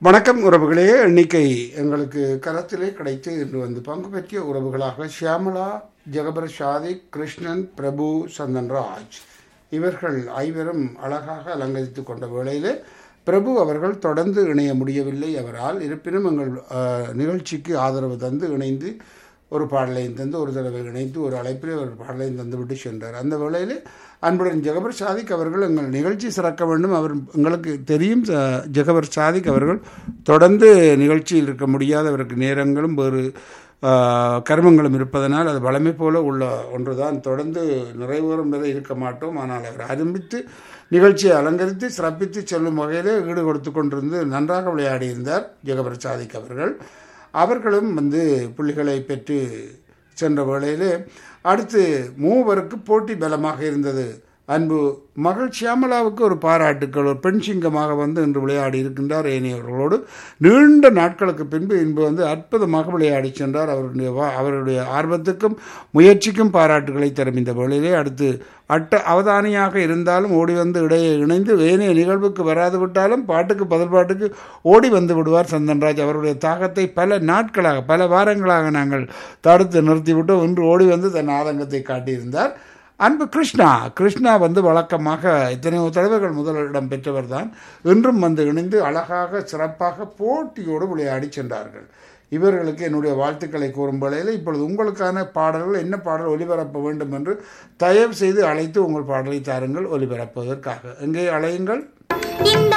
வணக்கம் உறவுகளே எண்ணிக்கை எங்களுக்கு கரத்திலே கிடைத்து இன்று வந்து பங்கு பெற்றிய உறவுகளாக ஷியாமலா ஜெகபர் ஷாதிக் கிருஷ்ணன் பிரபு சந்தன்ராஜ் இவர்கள் ஐவரும் அழகாக அலங்கரித்து கொண்ட வேளையிலே பிரபு அவர்கள் தொடர்ந்து இணைய முடியவில்லை அவரால் இருப்பினும் எங்கள் அஹ், நிகழ்ச்சிக்கு ஆதரவு தந்து இணைந்து ஒரு பாடலையும் தந்து ஒரு தடவை இணைத்து ஒரு அழைப்பிலே ஒரு பாடலையும் தந்து விட்டு சென்றார் அந்த வேளையில் அன்புடன் ஜெகபர் சாதிக் அவர்கள் எங்கள் நிகழ்ச்சி சிறக்க வேண்டும் அவர் எங்களுக்கு தெரியும் ச- ஜெகபர் சாதிக் அவர்கள் தொடர்ந்து நிகழ்ச்சியில் இருக்க முடியாத அவருக்கு நேரங்களும் வேறு ஆஹ், கர்மங்களும் இருப்பதனால் அது வளமை போல உள்ள ஒன்றுதான் தொடர்ந்து நிறைவேறும் வரை இருக்க மாட்டோம் ஆனால் அவர் ஆரம்பித்து நிகழ்ச்சியை அலங்கரித்து சிறப்பித்து செல்லும் வகையிலே ஈடு கொடுத்து கொண்டிருந்து நன்றாக விளையாடியிருந்தார் ஜெகபர் சாதிக் அவர்கள் அவர்களும் வந்து புள்ளிகளை பெற்று சென்ற வேளையிலே அடுத்து மூவருக்கு போட்டி பலமாக இருந்தது அன்பு மகள் ஷியாமலாவுக்கு ஒரு பாராட்டுக்கள் ஒரு பெண் சிங்கமாக வந்து இன்று விளையாடி இருக்கின்றார் ஏனையவர்களோடு நீண்ட நாட்களுக்கு பின்பு இன்பு வந்து அற்புதமாக விளையாடி சென்றார் அவருடைய வா- அவருடைய ஆர்வத்துக்கும் முயற்சிக்கும் பாராட்டுகளை தரும் இந்த வேளையிலே அடுத்து அட்ட அவதானியாக இருந்தாலும் ஓடி வந்து இடையே இணைந்து ஏனைய நிகழ்வுக்கு வராது விட்டாலும் பாட்டுக்கு பதில் பாட்டுக்கு ஓடி வந்து விடுவார் சந்தன்ராஜ் அவருடைய தாகத்தை பல நாட்களாக பல வாரங்களாக நாங்கள் தடுத்து நிறுத்திவிட்டு இன்று ஓடி வந்து தன் ஆதங்கத்தை காட்டியிருந்தார் அன்பு கிருஷ்ணா கிருஷ்ணா வந்து வழக்கமாக எத்தனையோ தடவைகள் முதலிடம் பெற்றவர் தான் இன்றும் வந்து இணைந்து அழகாக சிறப்பாக போட்டியோடு விளையாடி சென்றார்கள் இவர்களுக்கு என்னுடைய வாழ்த்துக்களை கூறும் வேளையில் இப்பொழுது உங்களுக்கான பாடல்கள் என்ன பாடல் ஒலிபரப்ப வேண்டும் என்று தயவு செய்து அழைத்து உங்கள் பாடலை தாருங்கள் ஒலிபரப்புவதற்காக எங்கே அழையுங்கள் இந்த